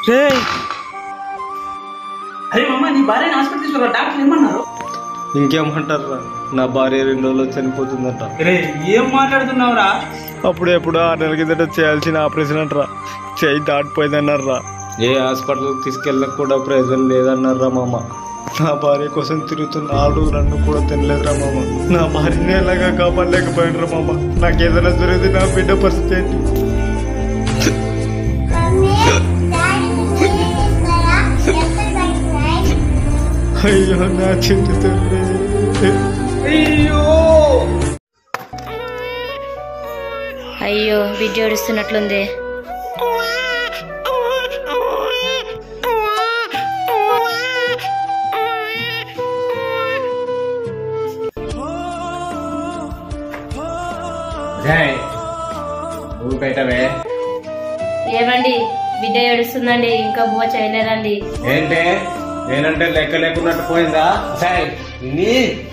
రే అరే మమ్మ నీ భార్యని హాస్పిటల్ తీసుకురా డాక్టర్ ఏమన్నారు ఇంకేమంటారా నా భార్య రెండు రోజులు చనిపోతుందంట రే ఏం మాట్లాడుతున్నావురా అప్పుడు ఎప్పుడు ఆరు నెలల కిందట చేయాల్సిన ఆపరేషన్ అంటారా చేయి దాటిపోయిందన్నారా ఏ హాస్పిటల్కి తీసుకెళ్ళక కూడా ప్రయోజనం లేదన్నారా మామ నా భార్య కోసం తిరుగుతున్న ఆడు నన్ను కూడా తినలేదురా మామ నా భార్యని ఎలాగా కాపాడలేకపోయినరా మామ నాకు ఏదైనా జరిగింది నా బిడ్డ పరిస్థితి ఏంటి అయ్యో నా చిట్టి తల్లి అయ్యో బిడ్డ ఏడుస్తున్నట్లుంది ఊరికైతవే ఏమండి బిడ్డ ఏడుస్తుందండి ఇంకా బువ్వ చేయలేదండి ఏంటే నేనంటే లెక్క లేకున్నట్టు పోయిందా సాయ్ నీ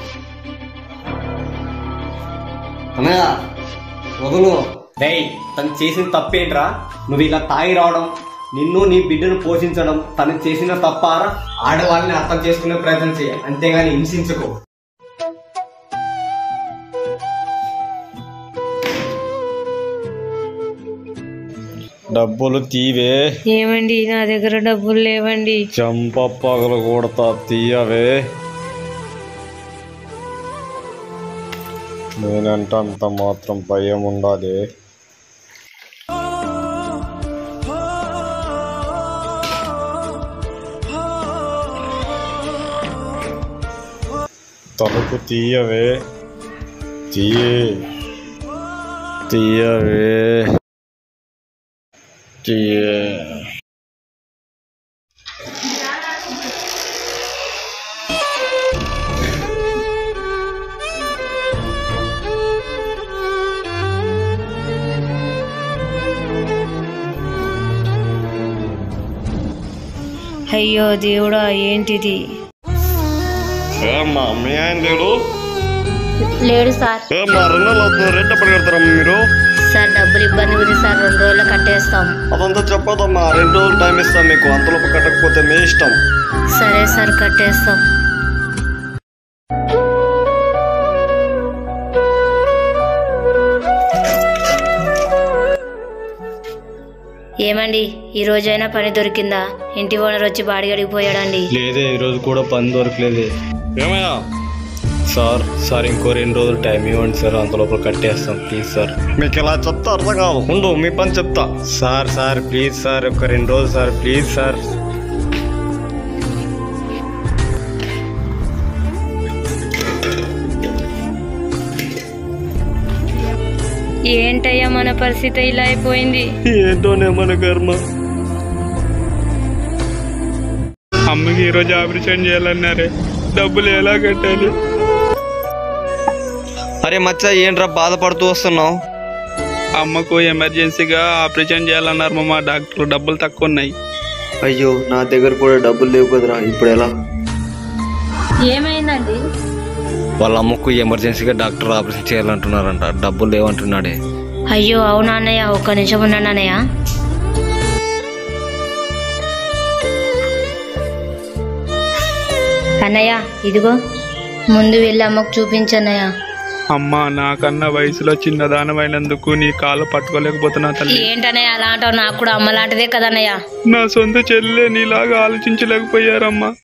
అన్నయ్య వదులు డై తను చేసిన తప్పేంట్రా నువ్వు ఇలా తాగి రావడం నిన్ను నీ బిడ్డను పోషించడం తను చేసిన తప్పారా ఆడవాళ్ళని అర్థం చేసుకునే ప్రయత్నం చేయ అంతేగాని హింసించుకో డబ్బులు తీవే ఏమండి నా దగ్గర డబ్బులు లేవండి చంప పగలు కొడతా తీయవే నేనంటే అంత మాత్రం భయం ఉండాలి తలుపు తీయవే తీయే తీయవే తీయే అయ్యో దేవుడా ఏంటిది ఏ మా మీ ఆయన లేడు లేడు సార్ ఏ మా రెండు నెలలు అవుతుంది రెంట్ ఎప్పుడు కడతారమ్మా మీరు సార్ డబ్బులు ఇబ్బంది ఉంది సార్ రెండు రోజుల్లో కట్టేస్తాం అదంతా చెప్పదమ్మా రెండు రోజులు టైం ఇస్తాం మీకు అంతలోపు కట్టకపోతే మీ ఇష్టం సరే సార్ కట్టేస్తాం ఏమండి ఈ రోజైనా పని దొరికిందా ఇంటి ఓనర్ వచ్చి బాడిగడికి అడిగిపోయాడండి లేదే ఈరోజు కూడా పని దొరకలేదే ఏమయ్యా సార్ సార్ ఇంకో రెండు రోజులు టైం ఇవ్వండి సార్ అంతలోపల కట్టేస్తాం ప్లీజ్ సార్ మీకు ఎలా చెప్తా అర్థం కాదు ఉండు మీ పని చెప్తా సార్ సార్ ప్లీజ్ సార్ ఒక రెండు రోజులు సార్ ప్లీజ్ సార్ ఏంటయ్యా మన పరిస్థితి ఇలా అయిపోయింది ఏంటోనే మన కర్మ అమ్మకి ఈరోజు ఆపరేషన్ చేయాలన్నారే డబ్బులు ఎలా కట్టాలి అరే మచ్చ ఏంట్రా బాధపడుతూ వస్తున్నావు అమ్మకు ఎమర్జెన్సీగా ఆపరేషన్ చేయాలన్నారు మా డాక్టర్ డబ్బులు తక్కువ ఉన్నాయి అయ్యో నా దగ్గర కూడా డబ్బులు లేవు కదరా ఇప్పుడు ఎలా ఏమైందండి వాళ్ళ అమ్మకు ఎమర్జెన్సీగా డాక్టర్ ఆపరేషన్ చేయాలంటున్నారంట డబ్బులు లేవంటున్నాడే అయ్యో అవునా అన్నయ్య ఒక్క నిమిషం ఉండండి అన్నయ్య అన్నయ్య ఇదిగో ముందు వెళ్ళి అమ్మకు చూపించన్నయ్య అమ్మ నాకన్నా వయసులో చిన్నదానమైనందుకు నీ కాలు పట్టుకోలేకపోతున్నా తల్లి ఏంటన్నయ్య అలా అంటావు నాకు కూడా అమ్మ లాంటిదే కదన్నయ్య నా సొంత చెల్లె నీలాగా ఆలోచించలేకపోయారమ్మా